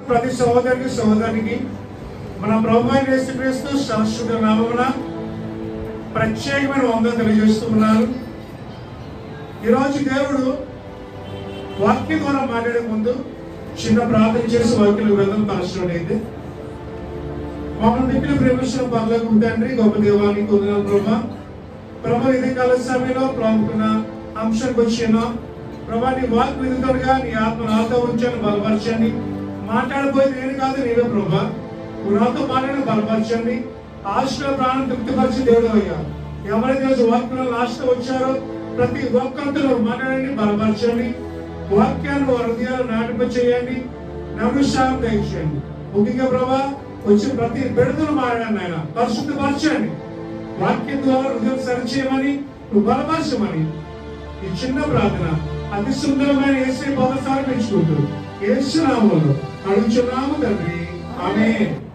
ప్రతి సహోదరికి సహోదరికి మన ప్రభు అయిన యేసుక్రీస్తు శాశ్వత నామమున ప్రత్యేకమైన వందలు తెలియజేస్తున్నారు ఈరోజు దేవుడు వాక్యం ద్వారా మాట్లాడే ముందు చిన్న ప్రార్థన చేసి వాక్యం వెళ్దాం తలచడం అయితే మమ్మల్ని దిక్కులు ప్రేమించిన పనులకు తండ్రి గొప్ప దేవానికి వందనాలు ప్రభా ప్రభా ఇది కాల సమయంలో ప్రాముఖ్యమైన అంశానికి వచ్చిన ప్రభా నీ వాక్ విధులుగా నీ ఆత్మ నాతో ఉంచాను బలపరచండి మాట్లాడబోయేది నేను కాదు నీవే ప్రభా నువ్వు నాతో మాట్లాడిన బలపరచండి ఆశలో ప్రాణం తృప్తిపరిచి దేవుడు అయ్యా ఎవరైతే ఈరోజు వాక్యంలో ఆశతో వచ్చారో ప్రతి ఒక్కరితో మాట్లాడండి బలపరచండి వాక్యాన్ని వారి హృదయాలు నాటింప చేయండి నమస్కారం దయచేయండి ముఖ్యంగా ప్రభా వచ్చి ప్రతి బిడతలు మాట్లాడండి ఆయన పరిశుద్ధపరచండి వాక్యం ద్వారా హృదయం సరిచేయమని నువ్వు బలపరచమని ఈ చిన్న ప్రార్థన అతి సుందరమైన ఏసే పదసారి పెంచుకుంటూ ఏసునామంలో అడుగుచున్నాము తండ్రి ఆమె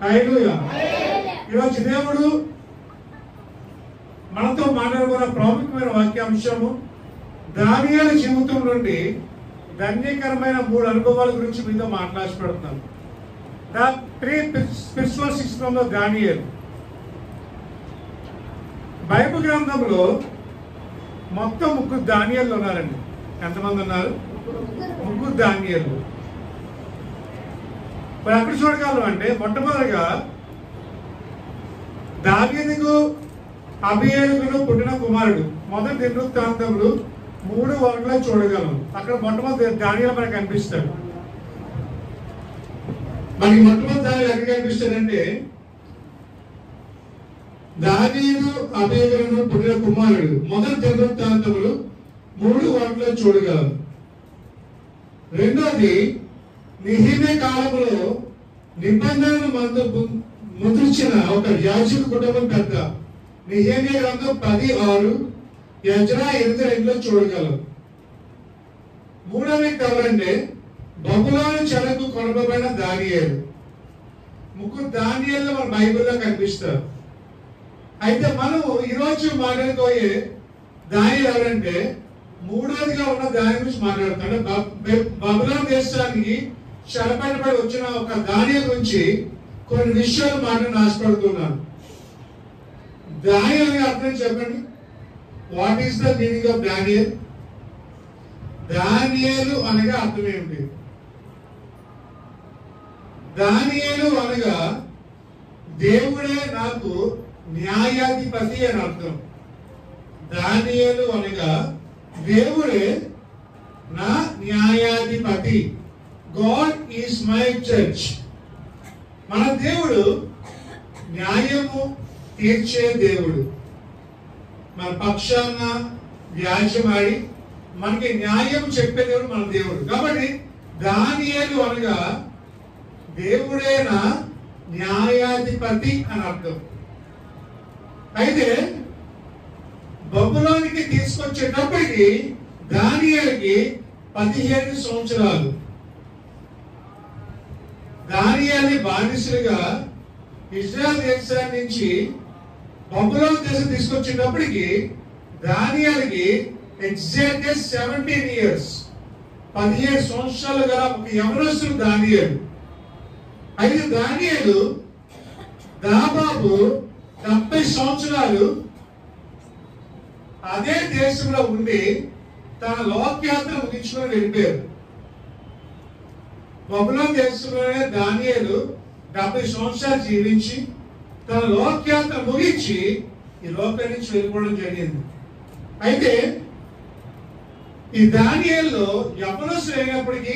ఈరోజు దేవుడు మనతో మాట్లాడుకున్న ప్రాముఖ్యమైన వాక్యాంశము దానియాల జీవితం నుండి ధన్యకరమైన మూడు అనుభవాల గురించి మీతో మాట్లాడుతున్నాను ద త్రీ స్పిరిచువల్ సిస్టమ్ లో దానియల్ బైబిల్ గ్రంథంలో మొత్తం ముగ్గురు ధాన్యాలు ఉన్నారండి ఎంతమంది ఉన్నారు ముగ్గురు ధాన్యాలు మరి అక్కడ చూడగలం అంటే మొట్టమొదటిగా దావీదుకు అభియేలుకును పుట్టిన కుమారుడు మొదటి దినవృత్తాంతములు మూడు వర్గంలో చూడగలం అక్కడ మొట్టమొదటి ధాన్యాలు మనకు కనిపిస్తాడు మనకి మొట్టమొదటి ధాన్యాలు ఎక్కడ కనిపిస్తాడంటే దావీదు అభియేలును పుట్టిన కుమారుడు మొదటి దినవృత్తాంతములు మూడు వర్గంలో చూడగలం రెండోది నిహిమే కాలంలో నిబంధనలు మందు ముద్రించిన ఒక యాజక కుటుంబం పెద్ద నిహేమియా గ్రంథం పది ఆరు యజ్రా ఎనిమిది రెండులో చూడగలం మూడవ వ్యక్తి ఎవరంటే బబులోని చెరకు కొనబడిన దానియేలు ముగ్గురు దానియేలు మన బైబిల్లో కనిపిస్తారు అయితే మనం ఈరోజు మాట్లాడుకోయే దాని ఎవరంటే మూడోదిగా ఉన్న దాని గురించి మాట్లాడుతాడు బబులోని దేశానికి చెరపట్టబడి వచ్చిన ఒక దాని గురించి కొన్ని విషయాలు మాట్లాడి ఆశపడుతున్నాను దానియల్ అనే అర్థం చెప్పండి what is the meaning of Daniel దానియేలు అనగా అర్థం ఏమిటి దానియేలు అనగా దేవుడే నాకు న్యాయాధిపతి అని అర్థం దానియేలు అనగా దేవుడే నా న్యాయాధిపతి గాడ్ ఈస్ మై జడ్జ్ మన దేవుడు న్యాయము తీర్చే దేవుడు మన పక్షాన వ్యాజ్యమాడి మనకి న్యాయం చెప్పే దేవుడు మన దేవుడు కాబట్టి దానియేలు అనగా దేవుడే నా న్యాయాధిపతి అని అర్థం అయితే బొబ్బలోనికి తీసుకొచ్చేటప్పటికి దానియేలుకి పదిహేడు సంవత్సరాలు దానియాన్ని బానిసలుగా ఇజ్రాయల్ దేశాన్ని నుంచి బొబ్బలోని దేశం తీసుకొచ్చేటప్పటికి దానియాలకి ఎగ్జాక్ట్ గా సెవెంటీన్ ఇయర్స్ పదిహేడు సంవత్సరాలు గల ఒక యవనస్తుడు దానియాలు అయితే దానియాలు దాదాపు డెబ్బై సంవత్సరాలు అదే దేశంలో ఉండి తన లోకయాత్ర ముగించుకొని వెళ్ళిపోయారు బబులోన్ దేశంలోనే దానియేలు డెబ్బై సంవత్సరాలు జీవించి తన లోకయాత్ర ముగించి ఈ లోకం నుంచి వెళ్ళిపోవడం జరిగింది అయితే ఈ దానియేల్లో యవనస్తులు అయినప్పటికీ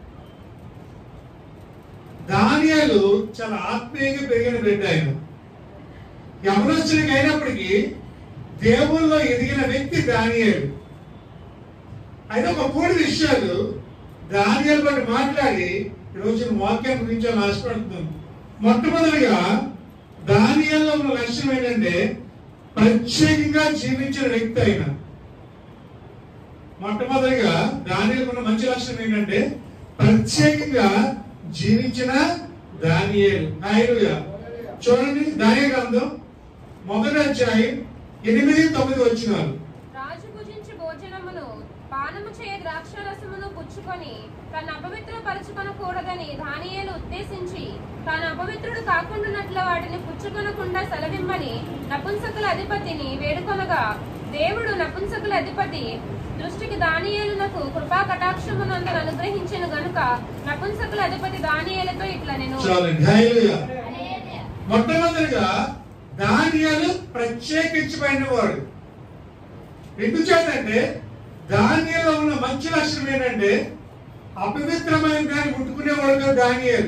దానియాలు చాలా ఆత్మీయంగా పెరిగిన బిడ్డ ఆయన యవనస్తుడికి అయినప్పటికీ దేవుల్లో ఎదిగిన వ్యక్తి దానియాలు అయితే ఒక మూడు విషయాలు దానియాలు బట్టి మాట్లాడి ఈరోజు నేను వాక్యం గురించి ఆశపడుతున్నాను మొట్టమొదటిగా దానియాల్లో ఉన్న లక్ష్యం ఏంటంటే ప్రత్యేకంగా జీవించిన వ్యక్తి అయిన మొట్టమొదటిగా దానియాలకు ఉన్న మంచి లక్షణం ఏంటంటే ప్రత్యేకంగా జీవించిన దానియేలు హల్లెలూయా చూడండి దానియేలు గ్రంథం మొదటి అధ్యాయం ఎనిమిది తొమ్మిది వచ్చినారు రాజు భుజించు భోజనమును పానము చేయ ద్రాక్షరసమును పుచ్చుకొని తన అపవిత్రపరచుకొనకూడదని దానియేలు ఉద్దేశించి తాను అపవిత్రుడు కాకుండానట్ల వాటిని పుచ్చుకొనకుండా సెలవిమ్మని నపుంసకుల అధిపతిని వేడుకొనగా దేవుడు నపుంసకుల అధిపతి దృష్టికి దానియేలునకు కృపా కటాక్షమునందు అనుగ్రహించిన గనుక నపుంసకుల అధిపతి దానియేలుతో ఇట్లా నేను చాలండి హల్లెలూయా మొట్టమొదటిగా దానియాలు ప్రత్యేకించబడిన వాడు ఎందుచేతంటే దానియాలో ఉన్న మంచి లక్షణం ఏంటంటే అపవిత్రమైన దాన్ని ముట్టుకునేవాడు కాదు దానియాలు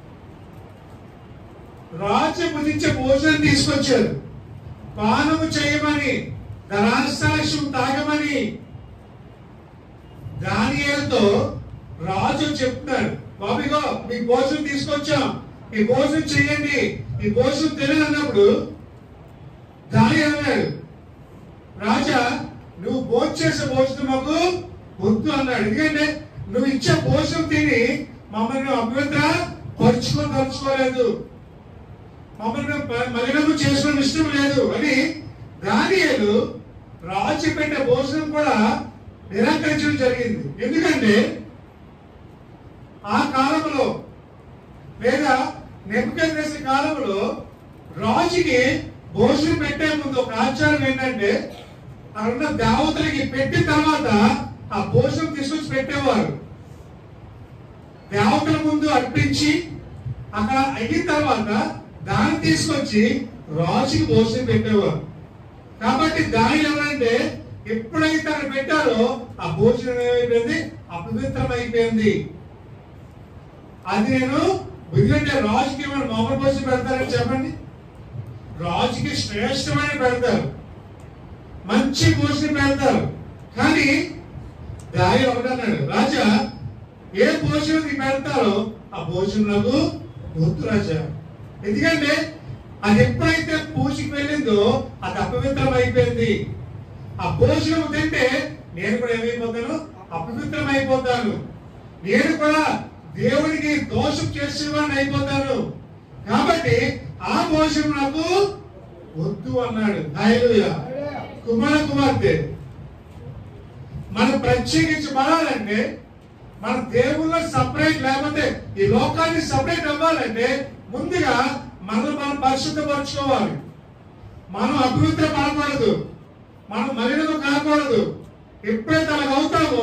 రాజు భుజించే భోజనం తీసుకొచ్చారు పానము చేయమని ధనాశాలక్ష్యం తాగమని దానియాలతో రాజు చెప్తున్నాడు బాబిగో మీ భోజనం తీసుకొచ్చాం ఈ భోజనం చేయండి ఈ భోజనం తినని అన్నప్పుడు దాని అన్నాడు రాజా నువ్వు భోజనం చేసే భోజనం మాకు వద్దు అన్నాడు ఎందుకంటే నువ్వు ఇచ్చే భోజనం తిని మమ్మల్ని నువ్వు అపవిత్ర పరుచుకొని తలుచుకోలేదు మమ్మల్ని మేము ప- మలినము చేసుకోవడం ఇష్టం లేదు అని దానియేలు రాజు పెట్టే భోజనం కూడా నిరాకరించడం జరిగింది ఎందుకంటే ఆ కాలంలో లేదా నెప్పుకెళ్ళేసే కాలంలో రాజుకి భోజనం పెట్టే ముందు ఒక ఆచారం ఏంటంటే అక్కడ ఉన్న దేవతలకి పెట్టిన తర్వాత ఆ భోజనం తీసుకొచ్చి పెట్టేవారు దేవతల ముందు అర్పించి అక్కడ అయిన తర్వాత దాన్ని తీసుకొచ్చి రాజుకి భోజనం పెట్టేవారు కాబట్టి దాని ఎవరంటే ఎప్పుడైతే అక్కడ పెట్టారో ఆ భోజనం ఏమైపోయింది అపవిత్రం అయిపోయింది అది నేను ఎందుకంటే రాజుకి ఏమైనా మామూలు భోజనం పెడతారని చెప్పండి రాజుకి శ్రేష్టమైన పెడతారు మంచి భోజనం పెడతారు కానీ దారి ఒకటన్నాడు రాజా ఏ భోజనం నీకు పెడతారో ఆ భోజనం నాకు వద్దు రాజా ఎందుకంటే అది ఎప్పుడైతే పూజకి వెళ్ళిందో అది అపవిత్రం అయిపోయింది ఆ భోజనం తింటే నేను కూడా ఏమైపోతాను అపవిత్రం అయిపోతాను నేను కూడా దేవుడికి దోషం చేసేవాడిని అయిపోతాను కాబట్టి ఆ భోజనం నాకు వద్దు అన్నాడు హల్లెలూయా కుమార కుమార్తె మనం ప్రత్యేకించబడాలంటే మన దేవుళ్ళ సపరేట్ లేకపోతే ఈ లోకాన్ని సపరేట్ అవ్వాలంటే ముందుగా మనం మనం పరిశుద్ధపరచుకోవాలి మనం అభివృద్ధి పడకూడదు మనం మలినము కాకూడదు ఎప్పుడైతే అలా అవుతామో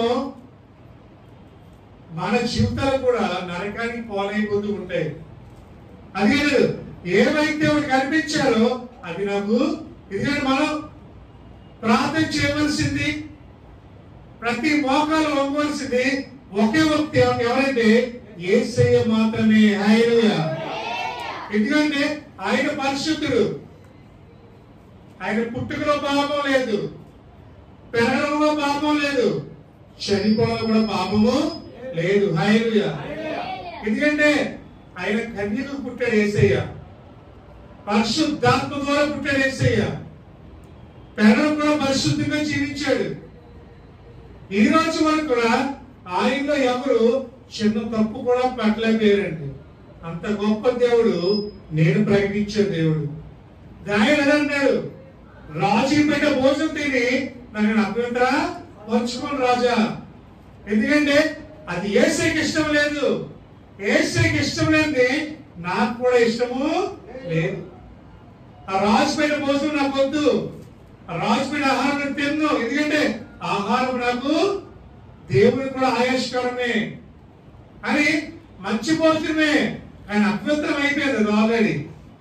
మన జీవితాలు కూడా నరకానికి పోలైపోతూ ఉంటాయి అది లేదు ఏవైతే ఒకటి కనిపించారో అది నాకు ఎందుకంటే మనం ప్రార్థన చేయవలసింది ప్రతి మోకాలు వంగవలసింది ఒకే వ్యక్తి ఎవరంటే ఏసయ్య మాత్రమే హల్లెలూయా ఎందుకంటే ఆయన పరిశుద్ధుడు ఆయన పుట్టుకలో పాపం లేదు పెరగడంలో పాపం లేదు చనిపోవడం కూడా పాపము లేదు హైలుయా ఎందుకంటే ఆయన కన్యకు పుట్టాడు ఏసయ్య పరిశుద్ధాత్మ ద్వారా పుట్టాడు ఏసయ్య పెరగడం కూడా పరిశుద్ధంగా జీవించాడు ఈ రోజు వరకు కూడా ఆయనలో ఎవరు చిన్న తప్పు కూడా పట్టలేకపోయారండి అంత గొప్ప దేవుడు నేను ప్రకటించే దేవుడు దాని అన్నాడు రాజు పెట్టే భోజనం తిని నాకు అభ్యంతర పంచుకోను రాజా ఎందుకంటే అది ఏసైకి ఇష్టం లేదు ఏసైకి ఇష్టం లేనిది నాకు కూడా ఇష్టము లేదు ఆ రాజు పెట్టే భోజనం నాకు వద్దు ఆ రాజు పెట్టే ఆహారం నేను తిన్ను ఎందుకంటే ఆహారం నాకు దేవుని కూడా ఆయాస్కరమే అని మంచి భోజనమే కానీ అపవిత్రం అయిపోయింది అది ఆల్రెడీ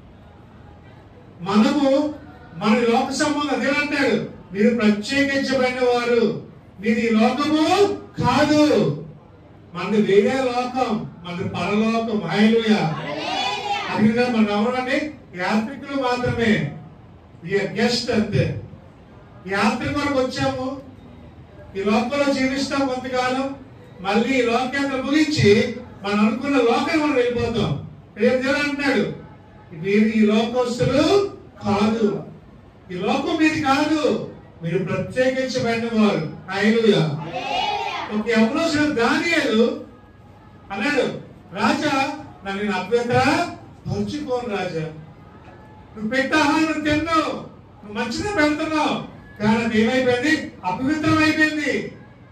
మనము మన లోక సంబంధం అదే అంటాడు మీరు ప్రత్యేకించబడిన వారు మీది ఈ లోకము కాదు మనది వేరే లోకం మనది పరలోకం హైలుయ అది మనం ఎవరంటే యాత్రికులు మాత్రమే గెస్ట్ అంతే యాత్ర కొరకు వచ్చాము ఈ లోకంలో జీవిస్తాం కొంతకాలం మళ్ళీ ఈ లోకాన్ని ముగించి మనం అనుకున్న లోకం మనం వెళ్ళిపోతాం రేపు దేవుడు అంటున్నాడు మీరు ఈ లోకస్తులు కాదు ఈ లోకం మీది కాదు మీరు ప్రత్యేకించబడిన వారు హల్లెలూయా ఒక యవనస్తుడు దానియేలు అన్నాడు రాజా నన్ను నేను అభ్యంతర పరుచుకోను రాజా నువ్వు పెట్టే ఆహారం తిన్నావు నువ్వు మంచిగా పెడుతున్నావు కానీ అది ఏమైపోయింది అపవిత్రం అయిపోయింది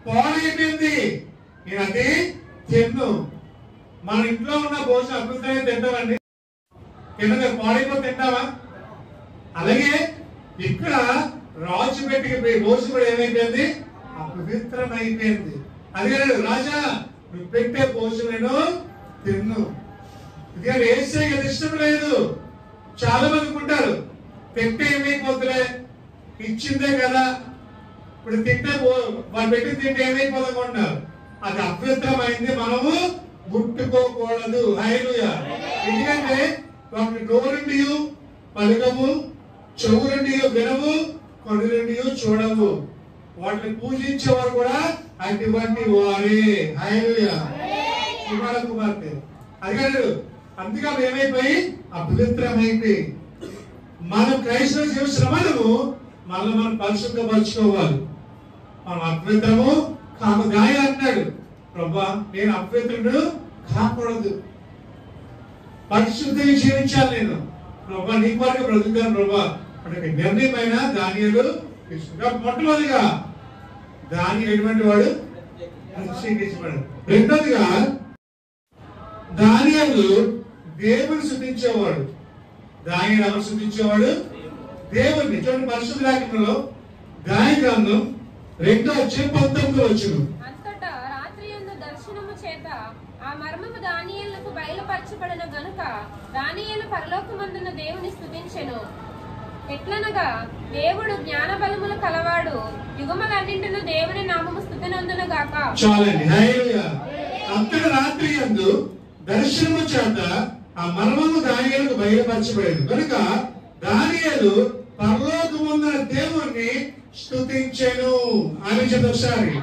పాడైపోయింది నేను అది తిన్ను మన ఇంట్లో ఉన్న భోజనం అద్భుతంగా తింటామండి కింద పాడైపోతే తింటావా అలాగే ఇక్కడ రాజు పెట్టి రోజు కూడా ఏమైపోయింది అపవిత్రం అయిపోయింది అదే రాజా నువ్వు పెట్టే భోజనం నేను తిన్ను ఇది వేసే కదా ఇష్టం లేదు చాలా మంది ఉంటారు పెట్టే ఏమైపోతులే ఇచ్చిందే కదా ఇప్పుడు తింటే పో- వాళ్ళు పెట్టి తింటే ఏమైపోదనుకుంటున్నారు అది అపవిత్రమైంది మనము ముట్టుకోకూడదు హైలుయా ఎందుకంటే వాటి నోరుండి పలుకము చెవులుండి వినవు కనులుండి చూడవు వాటిని పూజించేవారు కూడా అటువంటి వారే హైలుయా కుమార కుమార్తె అది కాదు అందుకే అవి ఏమైపోయి అపవిత్రమైపోయి మనం క్రైస్తవ జీవిస్తున్న మనము మనల్ని మనం పరిశుద్ధపరచుకోవాలి మనం అపవిత్రము కాము గాయ అంటాడు ప్రభా నేను అపవిత్రుడు కాకూడదు పరిశుద్ధంగా జీవించాలి నేను ప్రభా నీ వరకు బ్రతుకుతాను ప్రభా అంటే నిర్ణయమైన దానియలు మొట్టమొదటిగా దాని ఎటువంటి వాడు ప్రత్యేకించబడు రెండోదిగా దానియలు దేవుని శుద్ధించేవాడు దానిని ఎవరు శుద్ధించేవాడు దేవుని చూడండి పరిశుద్ధ లేఖనంలో దాని గ్రంథం రెండో వచ్చి పంతొమ్మిది వచ్చును అంతటా రాత్రి యందు దర్శనము చేత ఆ మర్మము దానియేలుకు బయలుపరచబడిన గనుక దానియేలు పరలోకమందున దేవుని స్తుతించెను ఎట్లనగా దేవుడు జ్ఞాన బలములు కలవాడు యుగములన్నింటిను దేవుని నామము స్థుతినందును గాక చాలండి హల్లెలూయా అంతట రాత్రి యందు దర్శనము చేత ఆ మర్మము దానియేలుకు బయలుపరచబడింది కనుక దానియేలు పరలోకముందున దేవుణ్ణి స్తుతించెను అని చెప్పి ఒకసారి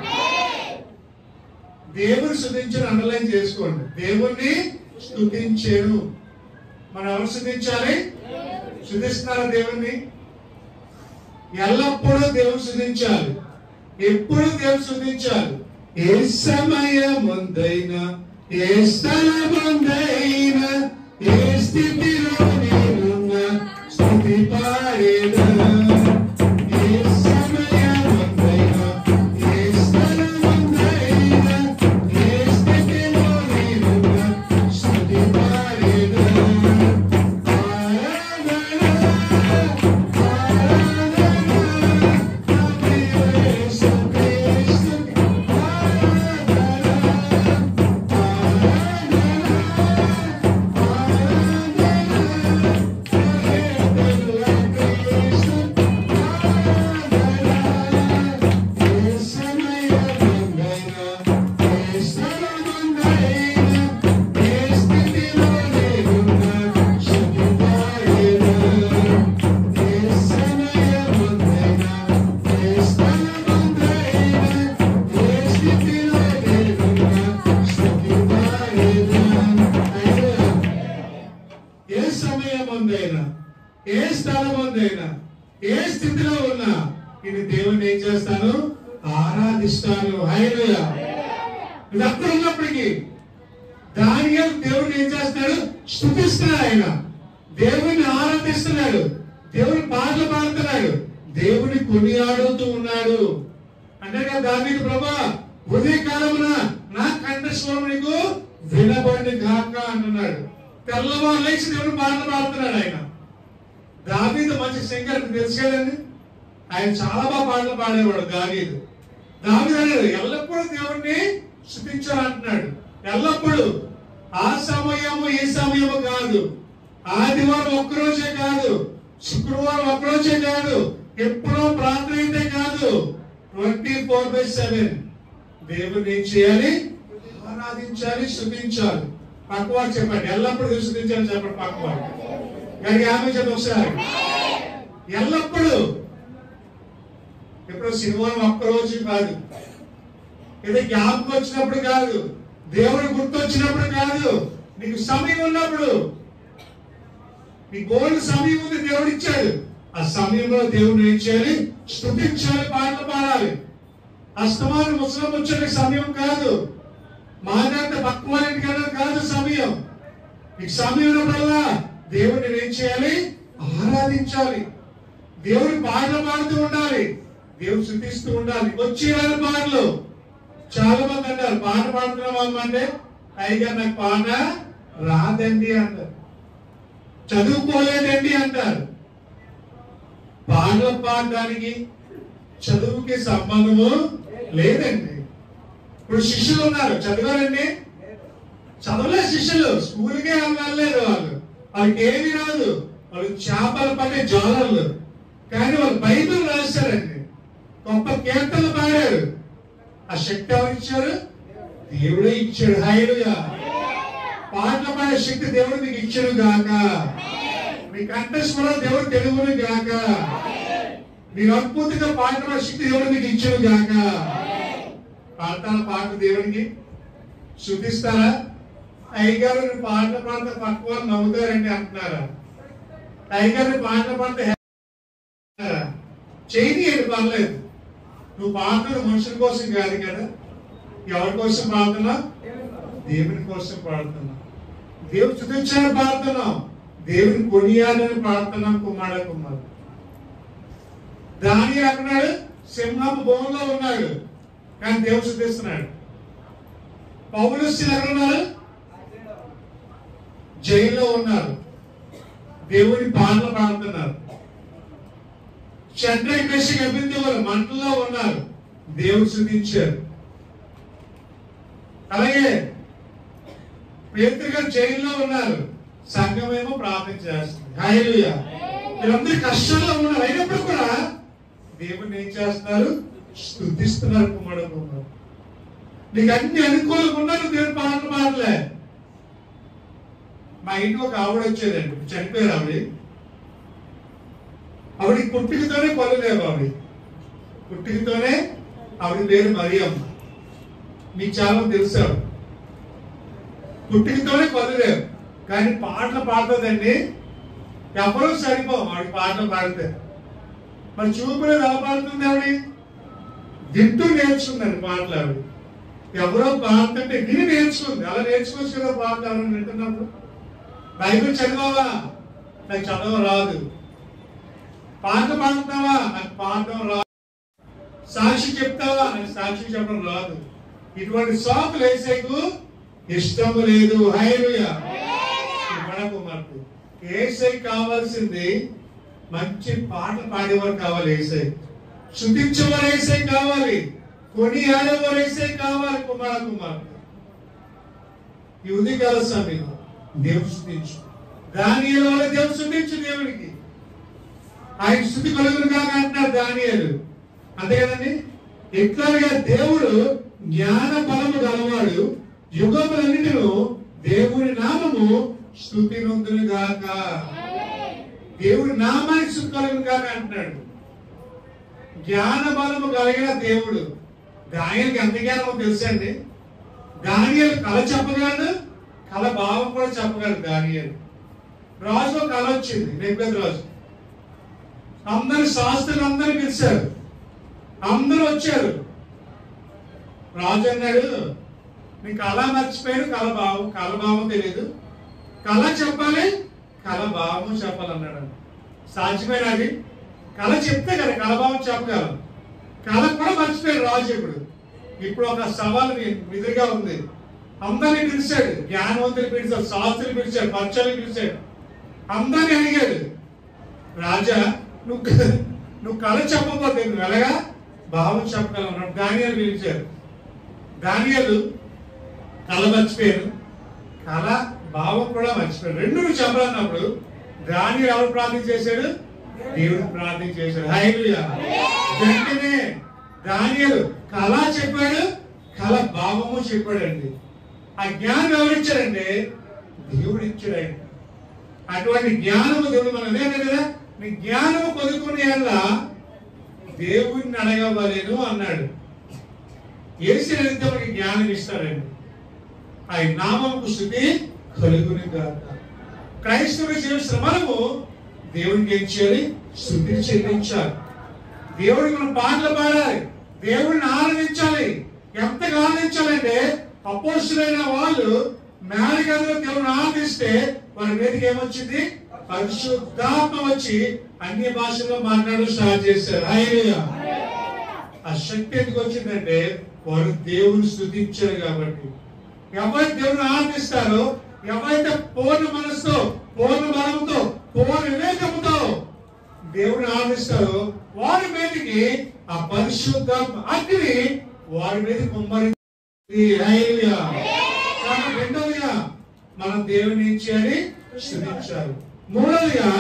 దేవుని స్తుతించను అండర్లైన్ చేసుకోండి దేవుణ్ణి స్తుతించెను మనం ఎవరు స్తుతించాలి స్తుతిస్తున్నారా దేవుణ్ణి ఎల్లప్పుడూ దేవుని స్తుతించాలి ఎప్పుడు దేవుని స్తుతించాలి ఏ సమయముందైనా ఏ స్థలముందైనా ఏ స్థితిలో నేనున్నా స్తుతి పాడేదా ఏ సమయముందైనా ఏ స్థలముందైనా ఏ స్థితిలో నేనున్నా స్తుతి పాడేదా ఏ సమయమందైనా ఏ స్థలమందైనా ఏ స్థితిలో ఉన్నా ఇది దేవుణ్ణి ఏం చేస్తాను ఆరాధిస్తాను హైలుయ ఇది అక్కడ ఉన్నప్పటికీ దానియలు దేవుడిని ఏం చేస్తున్నాడు స్థుతిస్తున్నాడు ఆయన దేవుడిని ఆరాధిస్తున్నాడు దేవుని పాటలు పాడుతున్నాడు దేవుని కొనియాడుతూ ఉన్నాడు అంటే కదా దానికి ప్రభా ఉదయ కాలమున నా కంఠస్వరం నీకు వినబడి కాక అంటున్నాడు తెల్లవారు లేచి దేవుని పాటలు పాడుతున్నాడు ఆయన దావీదు మంచి సింగర్ మీకు తెలుసు కదండి ఆయన చాలా బాగా పాటలు పాడేవాడు దావీదు దావీదు అన్నాడు ఎల్లప్పుడూ దేవుణ్ణి స్థుతించాలంటున్నాడు ఎల్లప్పుడూ ఆ సమయము ఈ సమయము కాదు ఆదివారం ఒక్కరోజే కాదు శుక్రవారం ఒక్కరోజే కాదు ఎప్పుడో ప్రార్థన అయితే కాదు ట్వంటీ ఫోర్ బై సెవెన్ దేవుని ఏం చేయాలి ఆరాధించాలి స్థుతించాలి పక్కవాడు చెప్పండి ఎల్లప్పుడూ స్థుతించాలి చెప్పండి పక్కవాడు కానీ ఆమె చెప్పండి ఒకసారి ఎల్లప్పుడూ ఇప్పుడు శనివారం ఒక్క రోజు కాదు ఇది జ్ఞాపకం వచ్చినప్పుడు కాదు దేవుడు గుర్తొచ్చినప్పుడు కాదు నీకు సమయం ఉన్నప్పుడు నీ గోల్డ్ సమయం ఉంది దేవుడు ఇచ్చాడు ఆ సమయంలో దేవుడు ఏం చేయాలి స్థుతించాలి పాటలు పాడాలి అస్తమానం ముసలం వచ్చే సమయం కాదు మాట్లాడితే పక్వాలిటీ కదా కాదు సమయం నీకు సమయం ఉన్నప్పుడల్లా దేవుడిని ఏం చేయాలి ఆరాధించాలి దేవుడి పాటలు పాడుతూ ఉండాలి దేవుడు శృతిస్తూ ఉండాలి వచ్చే పాటలు చాలా మంది అంటారు పాట పాడుతున్నాం అంటే అయ్యగారు నాకు పాట రాదండి అంటారు చదువుకోలేదండి అంటారు పాటలు పాడడానికి చదువుకి సంబంధము లేదండి ఇప్పుడు శిష్యులు ఉన్నారు చదివారండి చదవలే శిష్యులు స్కూల్కే వెళ్ళలేదు వాళ్ళు వాళ్ళకి ఏమీ రాదు వాళ్ళు చేపలు పట్టే జాలర్లు కానీ వాళ్ళు బైబిల్ రాశారండి గొప్ప కీర్తనలు పాడారు ఆ శక్తి ఎవరు ఇచ్చారు దేవుడే ఇచ్చాడు హైలుగా పాటలు పాడే శక్తి దేవుడు మీకు ఇచ్చాడు గాక మీ కంఠస్వరం దేవుడు తెలుగును గాక మీరు అద్భుతంగా పాటలు పాడే శక్తి దేవుడు మీకు ఇచ్చాడు గాక పాడతారా పాట దేవుడికి శుద్ధిస్తారా అయ్యగారు నువ్వు పాటలు పాడితే పక్క వాళ్ళు నవ్వుతారండి అంటున్నారా అయ్యగారు నువ్వు పాటలు పాడితే అంటున్నారా? చేయనీయండి పర్లేదు నువ్వు పాడుతున్న మనుషుల కోసం కాదు కదా ఎవరి కోసం పాడుతున్నావు దేవుని కోసం పాడుతున్నావు దేవుడు చుతించాలని పాడుతున్నాం దేవుని కొనియాలని పాడుతున్నాం కుమార కుమార్ దాని అన్నాడు సింహపు భూమిలో ఉన్నాడు కానీ దేవుడు శుద్ధిస్తున్నాడు పౌలుస్తులు ఎక్కడ ఉన్నారు జైల్లో ఉన్నారు దేవుని పాటలు పాడుతున్నారు చంద్ర కృషి అభివృద్ధి వారు మంటలో ఉన్నారు దేవుడు శుద్ధించారు అలాగే పేతురు గారు జైల్లో ఉన్నారు సంఘమేమో ప్రార్థన చేస్తుంది హల్లెలూయా వీళ్ళందరూ కష్టాల్లో ఉన్నారు అయినప్పుడు కూడా దేవుని ఏం చేస్తున్నారు స్థుతిస్తున్నారు కుమారుడు కుమారు నీకు అన్ని అనుకూలంగా ఉన్నా నువ్వు దేవుని పాటలు పాడలే మా ఇంటికి ఒక ఆవిడ వచ్చేదండి చనిపోయారు ఆవిడ ఆవిడ పుట్టికతోనే పళ్ళు లేవు ఆవిడ పుట్టికతోనే ఆవిడ పేరు మరియమ్మ మీకు చాలా మంది తెలుసు ఆవిడ. పుట్టికతోనే పళ్ళు లేవు కానీ పాటలు పాడుతుందండి ఎవరూ సరిపోవు ఆవిడ పాటలు పాడితే మరి చూపులు ఎలా పాడుతుంది ఆవిడ వింటూ నేర్చుకుందండి పాటలు ఆవిడ ఎవరో పాడుతుంటే విని నేర్చుకుంది అలా నేర్చుకోవచ్చు కదా పాటలు ఎవరైనా వింటున్నప్పుడు బైబిల్ చదివావా నాకు చదవ రాదు పాట పాడుతావా నాకు పాడటం రాదు సాక్షి చెప్తావా నాకు సాక్షి చెప్పడం రాదు ఇటువంటి సాకులు వేసేకు ఇష్టం లేదు హైలుయ మనకు మనకు ఏసై కావాల్సింది మంచి పాటలు పాడేవారు కావాలి ఏసై శుద్ధించేవారు ఏసై కావాలి కొని ఆడేవారు ఏసై కావాలి కుమార కుమార్ ఈ ఉదయకాల సమయం దేవుడు శుద్ధించు దానియలు వల్ల దేవుడు శుద్ధించు దేవుడికి ఆయన శుద్ధి కలుగును కాక అంటున్నారు దానియలు అంతే కదండి ఎట్లాగా దేవుడు జ్ఞాన బలము గలవాడు యుగములన్నిటిను దేవుని నామము స్థుతి నొందును గాక దేవుడి నామానికి శుద్ధి కలుగును కాక అంటున్నాడు జ్ఞాన బలము కలిగిన దేవుడు దానికి ఎంత జ్ఞానమో తెలుసండి దానియలు కళ చెప్పగలడు కళ భావం కూడా చెప్పగలడు దానియలు రాజు కళ వచ్చింది నెబ్బెద్ రాజు అందరు శాస్త్రులు అందరూ పిలిచారు అందరూ వచ్చారు రాజు అన్నాడు నీ కళ మర్చిపోయాడు కళ భావం కళ భావం తెలియదు కళ చెప్పాలి కళ భావం చెప్పాలన్నాడు సాధ్యమైన అది కళ చెప్తే కదా కళ భావం చెప్పగలం కళ కూడా మర్చిపోయాడు రాజు ఇప్పుడు ఇప్పుడు ఒక సవాల్ మీ ఎదురుగా ఉంది అందరిని పిలిచాడు జ్ఞానవంతులు పిలిచాడు శాస్త్రులు పిలిచాడు పక్షాలు పిలిచాడు అందరిని అడిగాడు రాజా నువ్వు నువ్వు కళ చెప్పకపోతే నువ్వు ఎలాగా భావం చెప్పగలవు దానియాలు పిలిచారు దానియాలు కళ మర్చిపోయారు కళ భావం కూడా మర్చిపోయారు రెండు నువ్వు చెప్పాలన్నప్పుడు దాని ఎవరు ప్రార్థన చేశాడు దేవుడు ప్రార్థన చేశాడు హైలుయా వెంటనే దానియాలు కళ చెప్పాడు కళ భావము చెప్పాడండి ఆ జ్ఞానం ఎవరిచ్చాడండి దేవుడు ఇచ్చాడు అటువంటి జ్ఞానము దేవుడు మనం అదే కదా నీ జ్ఞానము పొందుకునే అలా దేవుడిని అడగవలేను అన్నాడు ఏసి అడిగితే మనకి జ్ఞానం ఇస్తాడండి ఆయన నామముకు శుద్ధి కలుగుని గాక క్రైస్తవ జీవ శ్రమలకు దేవుడికి ఏం చేయాలి శుద్ధి చెల్లించాలి దేవుడికి మనం పాటలు పాడాలి దేవుడిని ఆరాధించాలి ఎంతగా ఆరాధించాలంటే అపోస్తులైన వాళ్ళు మేడగదిలో దేవుని ఆరాధిస్తే వారి మీదకి ఏమొచ్చింది పరిశుద్ధాత్మ వచ్చి అన్ని భాషల్లో మాట్లాడడం స్టార్ట్ చేశారు హల్లెలూయా ఆ శక్తి ఎందుకు వచ్చిందంటే వారు దేవుని స్థుతించారు కాబట్టి ఎవరైతే దేవుని ఆనందిస్తారో ఎవరైతే పూర్ణ మనసుతో పూర్ణ బలంతో పూర్ణ వివేకంతో దేవుని ఆనందిస్తారో వారి మీదకి ఆ పరిశుద్ధ అగ్ని వారి మీద కుమ్మరి హల్లెలూయా. కాబట్టి రెండవదిగా మనం దేవుని ఏం చేయాలి స్థుతించాలి మూడవదిగా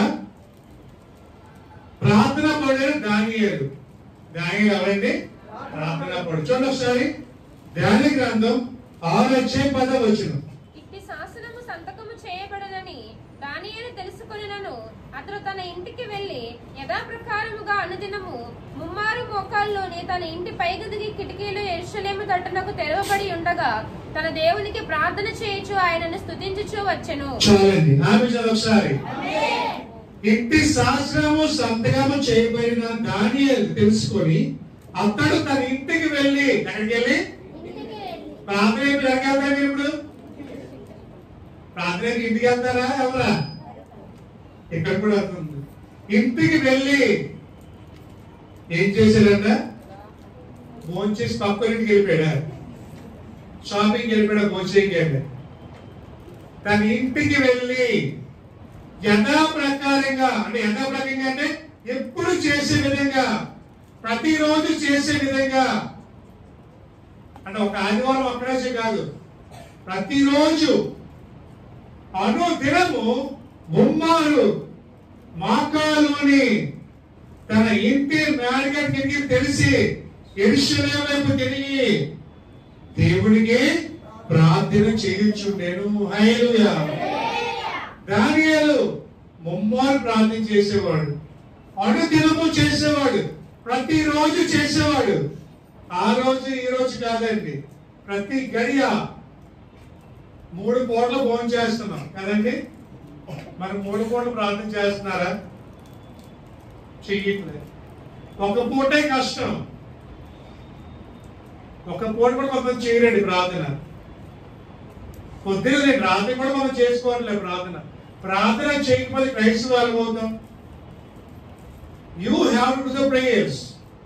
ప్రార్థన పడిన దానియేలు దానియేలు ఎవరండి ప్రార్థన పడు చూడండి ఒకసారి ధ్యాన గ్రంథం ఆరు వచ్చే పద వచ్చిన ఇట్టి శాసనము సంతకము చేయబడనని దానియేలు తెలుసుకొనినను అతడు తన ఇంటికి వెళ్లి యథాప్రకారముగా అనుదినము ముమ్మారు మోకాల్లోని తన ఇంటి పైగదికి కిటికీలు ఎరుషలేము తట్టునకు తెరవబడి ఉండగా తన దేవునికి ప్రార్థన చేయుచు ఆయనను స్తుతించుచు వచ్చెను చాలండి ఆమె చదువు ఒకసారి ఇంటి శాస్త్రము సంతకము చేయబడిన దానియేలు తెలుసుకొని అతడు తన ఇంటికి వెళ్ళి ఎక్కడికి వెళ్ళి ప్రార్థన ఎప్పుడు ఎక్కడికి వెళ్తారు మీరు ఇప్పుడు ప్రార్థనకి ఇంటికి వెళ్తారా ఎవరా ఇక్కడ కూడా వెళ్తుంది ఇంటికి వెళ్ళి ఏం చేశాడంట ఫోన్ చేసి పక్క ఇంటికి వెళ్ళిపోయాడా షాపింగ్కి వెళ్ళిపోయాడా భోజనంకి వెళ్ళి తన ఇంటికి వెళ్ళి యథా ప్రకారంగా అంటే యథా ప్రకారంగా అంటే ఎప్పుడు చేసే విధంగా ప్రతిరోజు చేసే విధంగా అంటే ఒక ఆదివారం ఒక్కరోజు కాదు ప్రతిరోజు అనుదినము ముమ్మారు మాకాలోని తన ఇంటి మేడగా తిరిగి తెలిసి ఎరుషలేం వైపు తిరిగి దేవునికి ప్రార్థన చేయించుండేను హైలుయా దానియాలు ముమ్మారు ప్రార్థన చేసేవాడు అనుదినము చేసేవాడు ప్రతిరోజు చేసేవాడు ఆ రోజు ఈ రోజు కాదండి ప్రతి గడియ మూడు కోట్ల భోజనం చేస్తున్నాం కదండి మరి మూడు కోట్లు ప్రార్థన చేస్తున్నారా చెయ్యట్లేదు ఒక పూటే కష్టం ఒక పూట కూడా కొంతమంది చేయరండి ప్రార్థన పొద్దున లేదు రాత్రి కూడా మనం చేసుకోవట్లేదు ప్రార్థన ప్రార్థన చేయకపోతే క్రైస్తవ వాళ్ళు అవుతాం you have to the prayers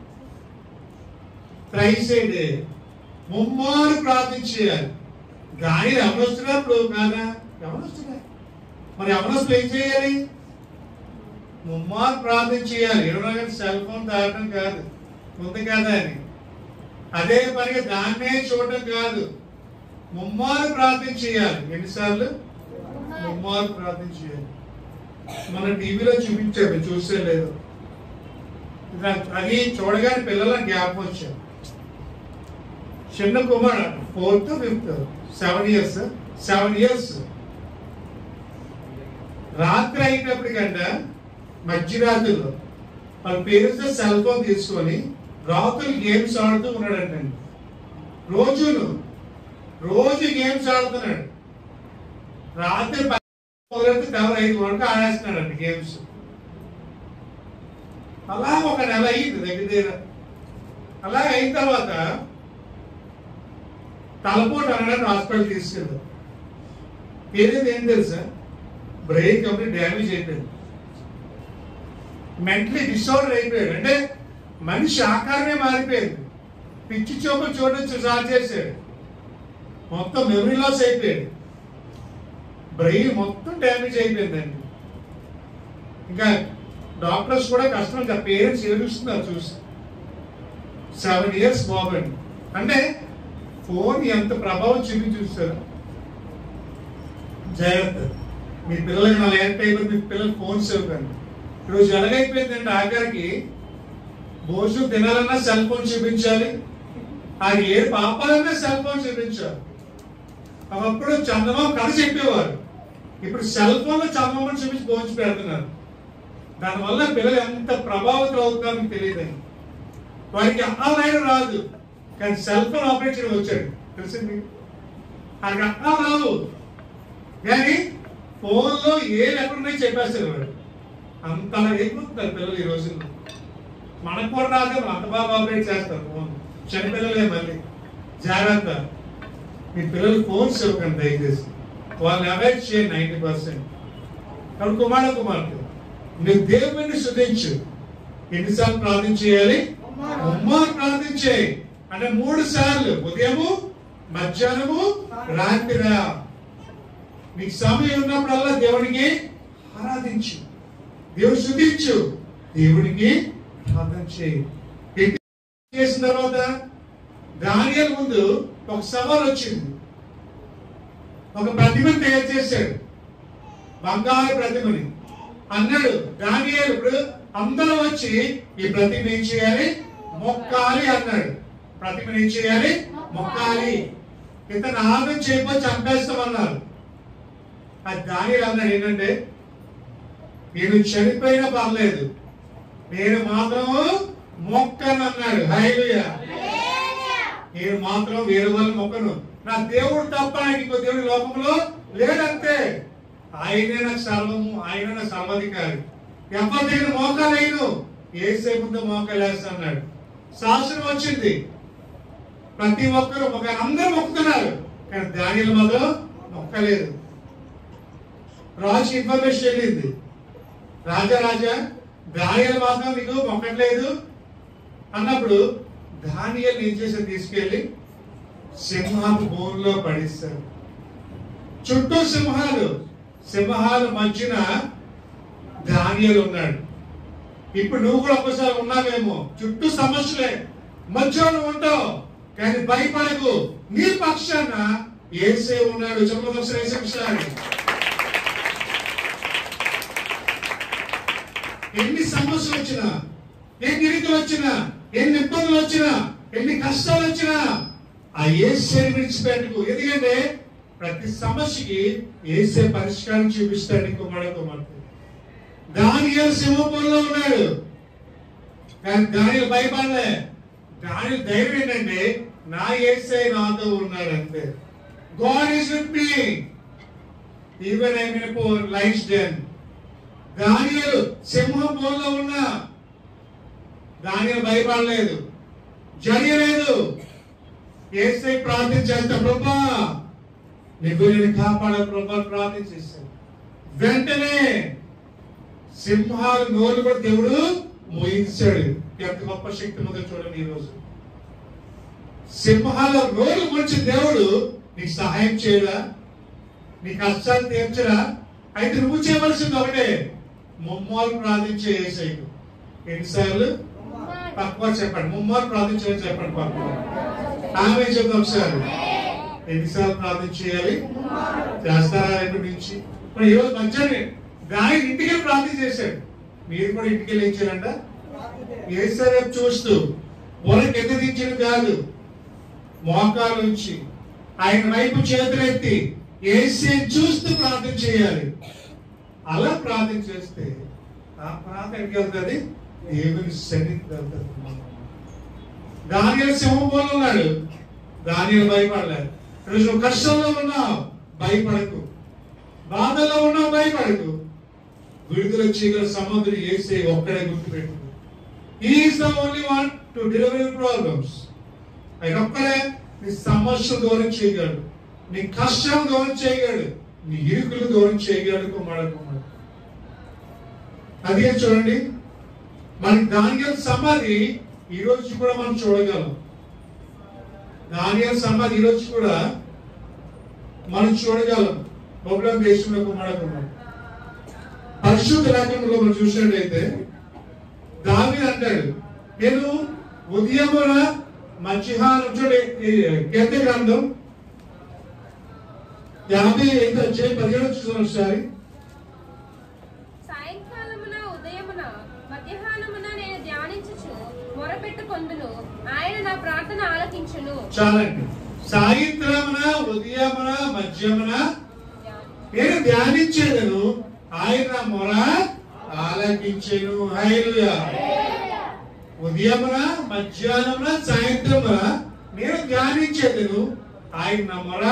thrice a day ముమ్మారు ప్రార్థన చేయాలి కానీ ఎవరొస్తున్నప్పుడు కాదా ఎవరొస్తున్నారు మరి ఎవరొస్తూ ఏం చేయాలి ముమ్మారు ప్రార్థన చేయాలి ఇరవై గంటల సెల్ ఫోన్ తాగడం కాదు ఉంది కదా అని అదే పనిగా దాన్నే చూడటం కాదు ముమ్మారు ప్రార్థన చేయాలి ఎన్నిసార్లు ముమ్మారు ప్రార్థన చేయాలి మన టీవీలో చూపించారు చూసే లేదు ఇలా- అది చూడగానే పిల్లల జ్ఞాపకం వచ్చారు చిన్న Kumar fourth fifth seven years seven years రాత్రి అయినప్పటికంట మధ్యరాత్రిలో వాళ్ళ పేరెంట్స్ సెల్ ఫోన్ తీసుకొని రాత్రులు గేమ్స్ ఆడుతూ ఉన్నాడంటండి రోజులు రోజు గేమ్స్ ఆడుతున్నాడు రాత్రి పది మొదలెడితే తెల్ల ఐదు వరకు ఆడేస్తున్నాడండి గేమ్స్ అలా ఒక నెల అయింది దగ్గర దగ్గర అలా అయిన తర్వాత తలపోటు అనడానికి హాస్పిటల్ తీసుకెళ్ళారు ఏదైతే ఏం తెలుసా బ్రెయిన్ కంప్లీట్ డ్యామేజ్ అయిపోయింది మెంటలీ డిసార్డర్ అయిపోయాడు అంటే మనిషి ఆకారమే మారిపోయింది పిచ్చి చూపులు చూడడం స్టార్ట్ చేశాడు మొత్తం మెమరీ లాస్ అయిపోయాడు బ్రెయిన్ మొత్తం డ్యామేజ్ అయిపోయిందండి ఇంకా డాక్టర్స్ కూడా కష్టం ఇంకా పేరెంట్స్ ఏడుస్తున్నారు చూసి సెవెన్ ఇయర్స్ బాబండి అంటే ఫోన్ ఎంత ప్రభావం చూపి చూస్తారు జాగ్రత్త మీ పిల్లలకి నా లేట్ అయిపోయి మీ పిల్లలు ఫోన్స్ ఇవ్వకండి ఈరోజు ఎలాగైపోయిందంటే ఆఖరికి భోజనం తినాలన్నా సెల్ ఫోన్ చూపించాలి అది ఏ పాపాలన్నా సెల్ ఫోన్ చూపించాలి ఒకప్పుడు చందమామ కథ చెప్పేవారు ఇప్పుడు సెల్ ఫోన్ లో చందమామ చూపించి భోజనం పెడుతున్నారు దానివల్ల పిల్లలు ఎంత ప్రభావితం అవుతున్నారో మీకు తెలియదండి వారికి అహా రాయడం రాదు కానీ సెల్ ఫోన్ ఆపరేట్ చేయడం వచ్చాడు తెలిసింది ఆయనకి అహా రాదు కానీ ఫోన్లో ఏ ఎక్కడున్నాయి చెప్పేస్తారు వాడు అంతలా అయిపోతున్నారు పిల్లలు ఈ రోజుల్లో మనకు కూడా రాదు మన అంత బాగా ఆపరేట్ చేస్తారు ఫోన్ చిన్నపిల్లలే మళ్ళీ జాగ్రత్త మీ పిల్లలు ఫోన్స్ ఇవ్వకండి దయచేసి వాళ్ళని అవాయిడ్ చేయండి నైంటీ పర్సెంట్ కాబట్టి కుమార కుమార్తె నువ్వు దేవుని శుద్ధించు ఎన్నిసార్లు ప్రార్థన చేయాలి ఉమ్మా ప్రార్థన ఆరాధించే అంటే మూడు సార్లు ఉదయము మధ్యాహ్నము రాత్రిరా నీకు సమయం ఉన్నప్పుడల్లా దేవునికి ఆరాధించు దేవుడు శుద్ధించు దేవునికి ప్రార్థన చేయి ఏంటి చేసిన తర్వాత దానియల్ ముందు ఒక సవాల్ వచ్చింది ఒక ప్రతిమని తయారు చేశాడు బంగారు ప్రతిమని అన్నాడు దానియేలు ఇప్పుడు అందరూ వచ్చి ఈ ప్రతిమ ఏం చేయాలి మొక్కాలి అన్నాడు ప్రతిమని ఏం చేయాలి మొక్కాలి ఇతను ఆగం చేయకపోతే చంపేస్తామన్నారు అది దానియేలు అన్నాడు ఏంటంటే నేను చనిపోయినా పర్లేదు నేను మాత్రం మొక్కను అన్నాడు హైలుయా నేను మాత్రం వేరే వాళ్ళు మొక్కను నా దేవుడు తప్ప నాకు ఇంకో దేవుడు ఈ లోకంలో లేదంతే ఆయనే నాకు సర్వము ఆయన నా సర్వాధికారి ఎవరి దగ్గర మోకాలేను ఏసే ముందు మోకాలేస్తా అన్నాడు శాసనం వచ్చింది ప్రతి ఒక్కరు ఒక అందరూ మొక్కుతున్నారు కానీ దానిలో మాత్రం మొక్కలేదు రాజు ఇన్ఫర్మేషన్ వెళ్ళింది రాజా రాజా దానియలు మాత్రం నీకు మొక్కట్లేదు అన్నప్పుడు దానియలు ఏం చేసి తీసుకెళ్లి సింహాలు బోన్లో పడిస్తారు చుట్టూ సింహాలు సింహాల మధ్యన దానియలు ఉన్నాడు ఇప్పుడు నువ్వు కూడా ఒక్కసారి ఉన్నావేమో చుట్టూ సమస్యలే మధ్యలో నువ్వు ఉంటావు కానీ భయపడకు నీ పక్షాన ఏసే ఉన్నాడు చెప్పడం శ్రేషాన్ని ఎన్ని సమస్యలు వచ్చినా ఎన్ని ఇరుకులు వచ్చినా ఎన్ని ఇబ్బందులు వచ్చినా ఎన్ని కష్టాలు వచ్చినా ఆ ఏసే విడిచిపెట్టుకు ఎందుకంటే ప్రతి సమస్యకి ఏసే పరిష్కారం చూపిస్తాడు ఇంకో మడ కుమార్తె దానియలు సింహపురంలో ఉన్నాడు కానీ దానిలో భయపడలే దాని ధైర్యం ఏంటంటే నా ఏసై నాతో ఉన్నాడు అంతే God is with me even I mean for life den దానియలు సింహం బోన్లో ఉన్నా దానియలు భయపడలేదు జరగలేదు ఏసై ప్రార్థించేంత ప్రభా నీకు నేను కాపాడ ప్రభా ప్రార్థించేశాను వెంటనే సింహాలు నోరు కూడా దేవుడు మోయించాడు ఎంత గొప్ప శక్తి ఉందో చూడండి ఈ రోజు సింహాల నోరు గురించి దేవుడు నీకు సహాయం చేయడా నీ కష్టాలు తీర్చరా అయితే నువ్వు చేయవలసింది ఒకటే ముమ్మాలు ప్రార్థించే ఏసైకు ఎన్నిసార్లు తక్కువ చెప్పండి ముమ్మాలు ప్రార్థించమని చెప్పండి పక్కన ఆమె చెప్తాం ఒకసారి ఎన్నిసార్లు ప్రార్థన చేయాలి చేస్తారా రేపు నుంచి మరి ఈరోజు మధ్యాహ్నం దాని ఇంటికి వెళ్ళి ప్రార్థన చేశాడు మీరు కూడా ఇంటికి వెళ్ళి ఏం చేయాలంట ఏసారి వైపు చూస్తూ పొలం కింద దించడం కాదు మోకాలు ఉంచి ఆయన వైపు చేతులెత్తి ఏసీ చూస్తూ ప్రార్థన చేయాలి అలా ప్రార్థన చేస్తే ఆ ప్రార్థన ఎక్కడికి వెళ్తుంది దేవుని సన్నిధికి వెళ్తుంది దానిలో సింహంలో ఉన్నాడు దానిలో భయపడలేదు ఈరోజు నువ్వు కష్టంలో ఉన్నావు భయపడకు బాధలో ఉన్నావు భయపడకు విడుదల చేయగల సముద్రం ఏసే ఒక్కడే గుర్తుపెట్టు is the only one to delivery problems ఆయన ఒక్కడే నీ సమస్యలు దూరం చేయగలడు నీ కష్టం దూరం చేయగలడు నీ ఇరుకులు దూరం చేయగలడు కుమారుడు కుమారుడు అదే చూడండి మనకి దానియల్ సమాధి ఈ రోజు కూడా మనం చూడగలం దానియల్ సమాధి ఈ రోజు కూడా మనం చూడగలం బొబ్బలం దేశంలో కుమారుడు పరిశుద్ధ లేఖనంలో మనం చూసినట్టయితే దావి అంటాడు నేను ఉదయమున మధ్యాహ్నం చూడండి ఈ కీర్తి గ్రంథం యాభై ఐదు వచ్చే పదిహేడు చూసాను ఒకసారి సాయంకాలమున ఉదయమున మధ్యాహ్నమున నేను ధ్యానించుచు మొరపెట్టుకొందును ఆయన నా ప్రార్థన ఆలకించును చాలండి సాయంత్రమున ఉదయమున మధ్యమున నేను ధ్యానించేదను ఆయన మొర ఆలకించెను హైలుయా ఉదయమున మధ్యాహ్నమున సాయంత్రమున నేను ధ్యానించేదను ఆయన నా మొర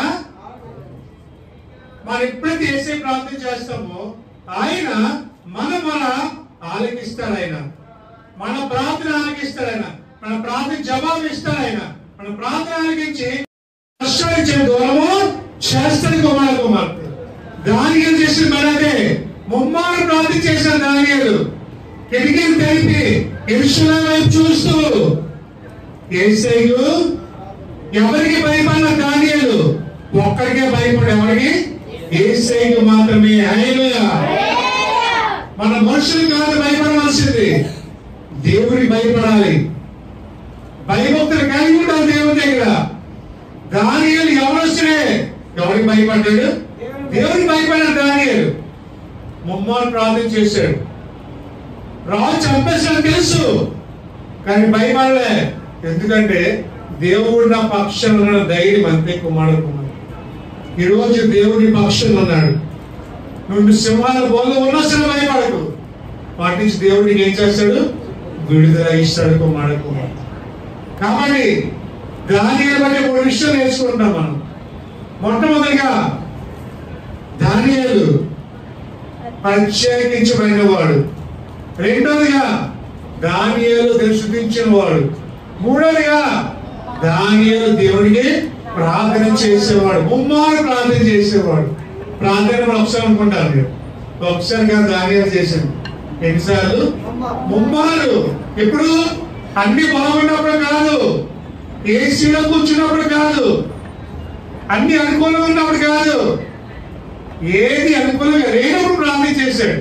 మనం ఎప్పుడైతే ఏసే ప్రార్థన చేస్తామో ఆయన మన మొర ఆలకిస్తాడు ఆయన మన ప్రార్థన ఆలకిస్తాడు ఆయన మన ప్రార్థన జవాబు ఇస్తాడు ఆయన మన ప్రార్థన ఆలకించి కష్టానికి దూరము చేస్తాడు కుమార కుమార్తె దానియలు చేసిన మనదే ముమ్మారు ప్రార్థన చేసిన దానియలు కిటికీలు తెలిపి ఇరుషుల వైపు చూస్తూ ఏసైకు ఎవరికి భయపడిన దానియాలు ఒక్కడికే భయపడి ఎవరికి ఏసైకు మాత్రమే హల్లెలూయా మన మనుషులు కాదు భయపడవలసింది దేవుడికి భయపడాలి భయభక్తులు కలిగి ఉండాలి దేవుని దగ్గర దానియాలు ఎవరు వచ్చినే ఎవరికి భయపడ్డాడు దేవుడికి భయపడ్డాడు దానియాలు ముమ్మారు ప్రార్థన చేశాడు రాజు చంపేసాడు తెలుసు కానీ భయపడలే ఎందుకంటే దేవుడు నా పక్షం ఉన్న ధైర్యం అంతే కుమారుడు కుమారు ఈరోజు దేవుడి పక్షం ఉన్నాడు నువ్వు సింహాల బోధ ఉన్నా సరే భయపడకు వాటి నుంచి దేవుడికి ఏం చేస్తాడు విడుదల ఇస్తాడు కుమారుడు కుమారు కాబట్టి దాని బట్టి మూడు విషయాలు నేర్చుకుంటాం మనం మొట్టమొదటిగా దానియాలు ప్రత్యేకించబడిన వాడు రెండోదిగా దానియాలు దర్శించిన వాడు మూడోదిగా దానియాలు దేవుడికి ప్రార్థన చేసేవాడు ముమ్మారు ప్రార్థన చేసేవాడు ప్రార్థన మనం ఒకసారి అనుకుంటారు మీరు ఒకసారి కాదు దానియాలు చేశాను ఎన్నిసార్లు ముమ్మారు ఎప్పుడు అన్ని బాగున్నప్పుడు కాదు ఏసీలో కూర్చున్నప్పుడు కాదు అన్ని అనుకూలంగా ఉన్నప్పుడు కాదు ఏది అనుకూలంగా లేనప్పుడు ప్రార్థన చేశాడు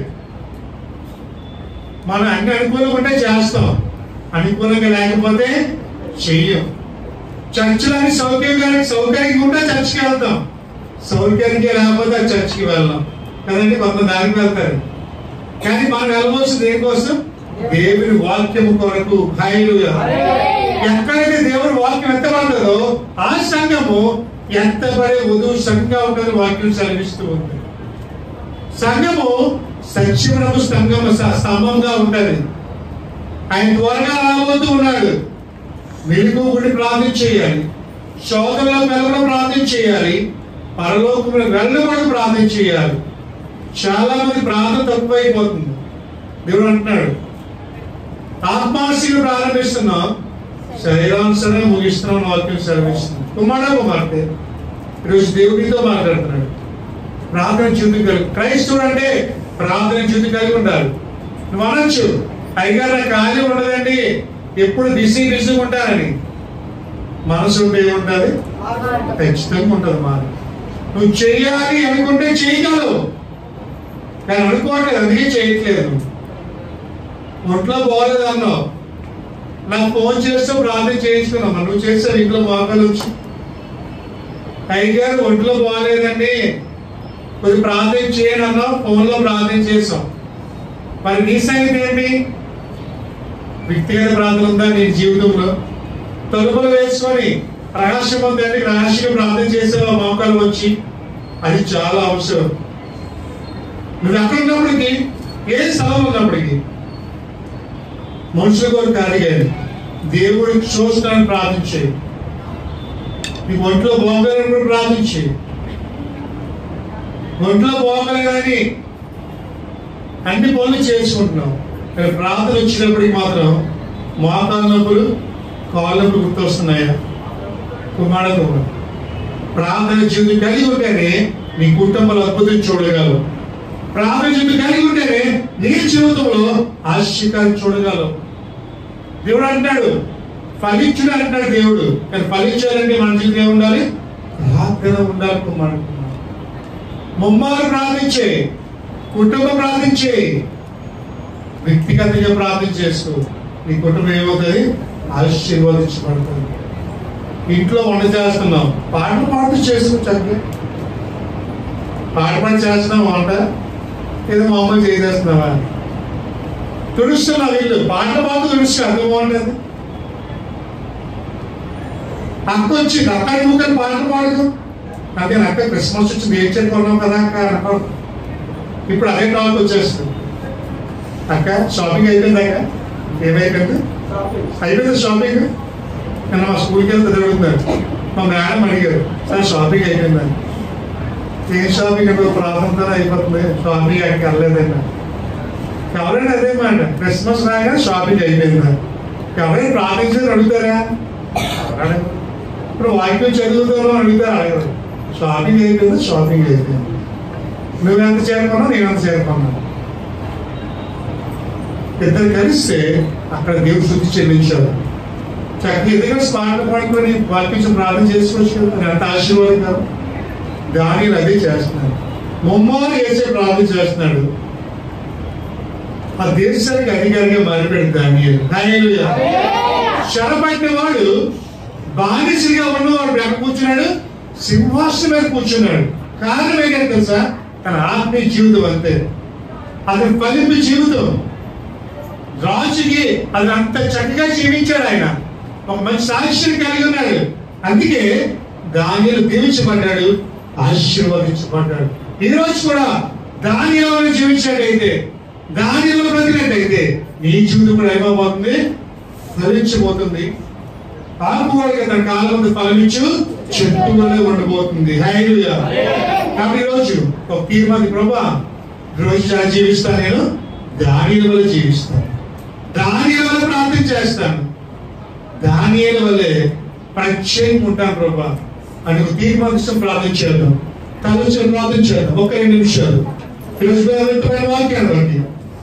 మనం అన్ని అనుకూలంగా ఉంటే చేస్తాం అనుకూలంగా లేకపోతే చెయ్యం చర్చిలోని సౌకర్యానికి సౌకర్యంగా ఉంటే చర్చికి వెళ్తాం సౌకర్యంగా లేకపోతే ఆ చర్చికి వెళ్ళాం కదండి కొంత దానికి వెళ్తారు కానీ మనం వెళ్ళవలసింది దేనికోసం దేవుని వాక్యం కొరకు హైలుగా ఎక్కడైతే దేవుని వాక్యం ఎత్తబడదో ఆ సంఘము ఎత్తబడే వధువు సంఘంగా ఉంటుంది వాక్యం సెలవిస్తూ ఉంది సంఘము సత్యమునకు సంఘం స్తంభంగా ఉంటది ఆయన త్వరగా రాబోతూ ఉన్నాడు వెలుగు గుడి ప్రార్థన చేయాలి శోధనలో వెళ్ళడం ప్రార్థన చేయాలి పరలోకములు వెళ్ళడం కూడా ప్రార్థన చేయాలి చాలా మంది ప్రార్థన తక్కువైపోతుంది దేవుడు అంటున్నాడు ఆత్మాశీలు ప్రారంభిస్తున్నాం శరీరానుసరణ ముగిస్తున్నాం వాక్యం సెలవిస్తున్నాం కుమారా కుమార్తె ఈరోజు దేవుడితో మాట్లాడుతున్నాడు ప్రార్థన జీవితం కలిగి క్రైస్తవుడు అంటే ప్రార్థన జీవితం కలిగి ఉండాలి నువ్వు అనొచ్చు అయ్యగారు నాకు ఖాళీ ఉండదండి ఎప్పుడు బిజీ బిజీ ఉంటానని మనసు ఉంటే ఏముంటుంది ఖచ్చితంగా ఉంటుంది మాట నువ్వు చేయాలి అనుకుంటే చేయగలవు కానీ అనుకోవట్లేదు అందుకే చేయట్లేదు నువ్వు. ఒంట్లో బాగోలేదు అన్నావు నాకు ఫోన్ చేస్తే ప్రార్థన చేయించుకున్నావు మరి నువ్వు చేస్తే ఇంట్లో మోకాలు వచ్చి అయ్యగారు ఒంట్లో బాగలేదండి కొద్ది ప్రార్థన చేయను అన్నావు ఫోన్లో ప్రార్థన చేసాం మరి నీ సంగతి ఏంటి వ్యక్తిగత ప్రార్థన ఉందా నీ జీవితంలో తలుపులు వేసుకొని రహస్యం ఉందండి రహస్యంగా ప్రార్థన చేసేవా మోకాలు వచ్చి అది చాలా అవసరం నువ్వు ఎక్కడ ఉన్నప్పటికీ ఏ స్థలం ఉన్నప్పటికీ మనుషుల కొరకు అడిగాను దేవుడికి చూస్తానని ప్రార్థించే నీకు ఒంట్లో బాగోలేనప్పుడు ప్రార్థించే ఒంట్లో బాగోలే కానీ అన్ని పనులు చేసుకుంటున్నాం కానీ ప్రార్థన వచ్చినప్పటికి మాత్రం మోకాళ్ళ నొప్పులు కాళ్ళ నొప్పులు గుర్తొస్తున్నాయా కుమార కుమార్ ప్రార్థన జీవితం కలిగి ఉంటేనే నీ కుటుంబంలో అద్భుతం చూడగలవు ప్రార్థన జీవితం కలిగి ఉంటేనే నీ జీవితంలో ఆశ్చర్యాలు చూడగలవు దేవుడు అంటాడు ఫలించుడు అంటాడు దేవుడు కానీ ఫలించాలంటే మన జీవితం ఏమి ఉండాలి ప్రార్థన ఉండాలి కుమార్ ముమ్మారు ప్రార్థించే కుటుంబం ప్రార్థించే వ్యక్తిగతంగా ప్రార్థన చేసుకో నీ కుటుంబం ఏమవుతుంది ఆశీర్వదించబడుతుంది ఇంట్లో వంట చేస్తున్నాం పాటలు పాడుతూ చేసుకోవచ్చు పాట పాడి చేస్తున్నాం వంట ఏదో మామూలు చేసేస్తున్నావా తుడుస్తున్నావు ఇల్లు పాట పాట తుడుస్తు అర్థం బాగుంటుంది అక్క వచ్చింది అక్క నువ్వు పాట పాడదు అదే అక్క క్రిస్మస్ వచ్చింది ఏం చెప్పుకున్నాం కదా అక్క అనుకో ఇప్పుడు అదే టాక్ వచ్చేస్తుంది అక్క షాపింగ్ అయిపోయింది అక్క ఏమైపోయింది అయిపోయింది షాపింగ్ నేను మా స్కూల్కి వెళ్తే అడుగుతారు మా మేడం అడిగారు సార్ షాపింగ్ అయిపోయిందని ఏం షాపింగ్ అంటే ప్రారంభంతో అయిపోతుంది షాపింగ్ అక్కడికి వెళ్ళలేదన్న ఎవరైనా అదే మాట క్రిస్మస్ రాగా షాపింగ్ అయిపోయిందా ఎవరైనా ప్రార్థించేది అడుగుతారా అడగరు. ఇప్పుడు వాక్యం చదువుతారో అడుగుతారు అడగరు షాపింగ్ అయిపోయింది షాపింగ్ అయిపోయింది నువ్వు ఎంత చేరుకున్నావు నేను ఎంత చేరుకున్నాను ఇద్దరు కలిస్తే అక్కడ దేవుడు శుద్ధి చెల్లించారు చక్కగా ఎదుగుగా పాటలు పాడుకొని వాక్యం ప్రార్థన చేసుకోవచ్చు కదా ఎంత ఆశీర్వాదం దాని అదే చేస్తున్నాడు ముమ్మారు వేసే ప్రార్థన చేస్తున్నాడు ఆ దేశానికి అధికారిగా మారిపోయాడు దానియేలు హల్లెలూయా చెరపట్టిన వాడు బానిసగా ఉన్నవాడు ఎక్కడ కూర్చున్నాడు సింహాసనం మీద కూర్చున్నాడు కారణం ఏంటంటే తెలుసా తన ఆత్మీయ జీవితం అంతే అతని ఫలింపు జీవితం రాజుకి అది అంత చక్కగా జీవించాడు ఆయన ఒక మంచి సాక్ష్యం కలిగి ఉన్నాడు అందుకే దానిలో దీవించబడ్డాడు ఆశీర్వదించబడ్డాడు ఈ రోజు కూడా దానిలో జీవించాడైతే దానిలో బ్రతికినట్టయితే నీ జీవితం కూడా ఏమవుతుంది ఫలించబోతుంది ఆకుకూరగా తన కాలం ముందు ఫలమించు చెట్టు వల్లే ఉండబోతుంది హైలుయా కాబట్టి ఈరోజు ఒక తీర్మాది ప్రభా రోజు ఎలా జీవిస్తాను నేను దాని వల్ల జీవిస్తాను దాని వల్ల ప్రార్థన చేస్తాను దాని వల్లే ప్రత్యేకంగా ఉంటాను ప్రభా అని ఒక తీర్మానిస్తాం ప్రార్థన చేద్దాం తలచు ప్రార్థన చేద్దాం ఒక రెండు నిమిషాలు ఈరోజు వ్యక్తమైన వాక్యాన్ని బట్టి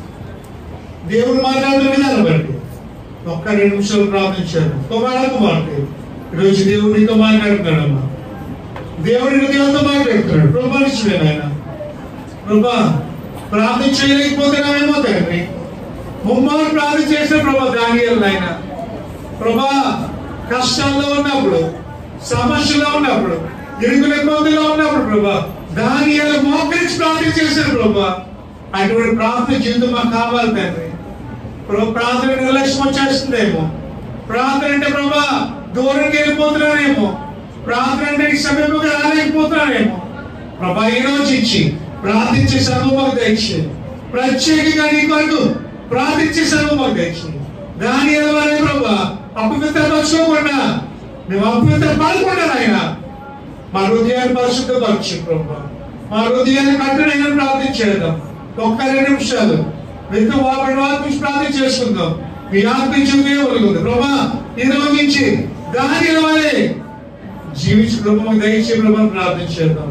దేవుడు మాట్లాడుతున్న విధానం బట్టి ఒక్క రెండు నిమిషాలు ప్రార్థించాను కుమార కుమార్తె ఈరోజు దేవుడు నీతో మాట్లాడుతున్నాడమ్మా దేవుడు నీ దేవుడితో మాట్లాడుతున్నాడు ప్రభావించలేదు ఆయన ప్రభా ప్రార్థన చేయలేకపోతున్నామేమో తండ్రి ముమ్మారు ప్రార్థన చేసిన ప్రభా దానియాలు ఆయన ప్రభా కష్టాల్లో ఉన్నప్పుడు సమస్యలో ఉన్నప్పుడు ఇరుగుల ఇబ్బందుల్లో ఉన్నప్పుడు ప్రభా దానియాలు మోకరించి ప్రార్థన చేశారు ప్రభా అటువంటి ప్రార్థన జీవితం మాకు కావాలి తండ్రి ప్రభు ప్రార్థన నిర్లక్ష్యం వచ్చేస్తుందేమో ప్రార్థన అంటే ప్రభా దూరంకి వెళ్ళిపోతున్నానేమో ప్రార్థన అంటే నీకు సమీపంగా రాలేకపోతున్నానేమో ప్రభా ఈ రోజు ఇచ్చి ప్రార్థించే సర్వమాకు దయచే ప్రత్యేకంగా నీ కొరకు ప్రార్థించే సర్వమాకు దయచే దాని వల్లే ప్రభా అపవిత్ర పరచుకోకుండా మేము అపవిత్ర పడకుండా ఆయన మా హృదయాన్ని పరిశుద్ధపరచు ప్రభా మా హృదయాన్ని కట్టడైనా ప్రార్థించేద్దాం ఒక్క రెండు నిమిషాలు మీతో వాపడి వాకి ప్రార్థన చేసుకుందాం మీ ఆత్మించుకునే ఉంది ప్రభా ఈ రోజు నుంచి దాని వల్లే జీవించి ప్రభు దయచే ప్రభావం ప్రార్థన చేద్దాం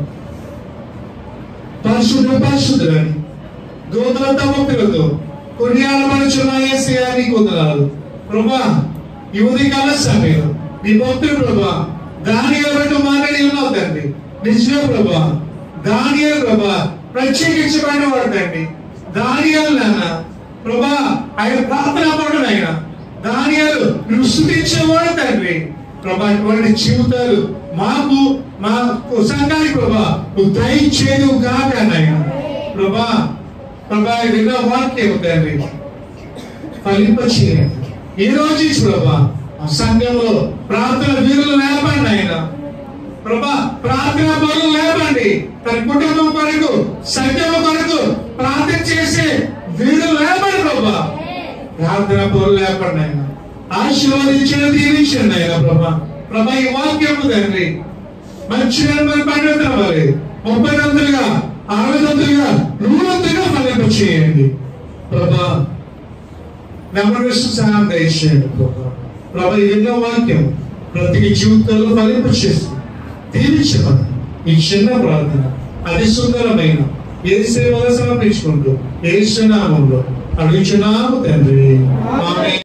పరిశుద్ధ పరిశుద్ధులని దూతలతో భక్తులతో కొన్యాలపడుచున్న ఏసయానికి వందనాలు ప్రభా ఈ ఉదయకాల సమయం నీ భక్తులు ప్రభా దాని బట్టి మాట్లాడి ఉన్నావు తండ్రి నిజమే ప్రభా దాని ప్రభా ప్రత్యేకించబడిన వాడు తండ్రి దాని నాన్న ప్రభా ఆయన ప్రార్థన పడు ఆయన దానియాలు నువ్వు స్థుతించేవాడు తండ్రి ప్రభా ఇటువంటి జీవితాలు మాకు మా సంఘానికి ప్రభా నువ్వు దయచేదు కాక నాయన ప్రభా ప్రభా విన్న వాక్యం తండ్రి ఫలింప చేయండి ఈ రోజు నుంచి ప్రభా ఆ సంఘంలో ప్రార్థన వీరులు లేపండి ఆయన ప్రభా ప్రార్థన పనులు లేపండి తన కుటుంబం కొరకు సంఘం కొరకు ప్రార్థన చేసే వీరులు లేపండి ప్రభా ప్రార్థన పనులు లేపండి ఆయన ఆశీర్వదించిన దీవించండి ఆయన ప్రభా ప్రభా ఈ వాక్యం తండ్రి మంచి మరి పండుగ మరి ముప్పై వంతులుగా అరవై వంతులుగా నూరు వంతులుగా ఫలింప చేయండి ప్రభా నెమ్మదిస్తూ సహాయం దయచేయండి ప్రభా ప్రభా ఈ ఎన్నో వాక్యం ప్రతి జీవితంలో ఫలింప చేసి దీవించమని ఈ చిన్న ప్రార్థన అతి సుందరమైన ఏ సేవగా సమర్పించుకుంటూ ఏ నామంలో అడుగుచున్నాము తండ్రి ఆమేన్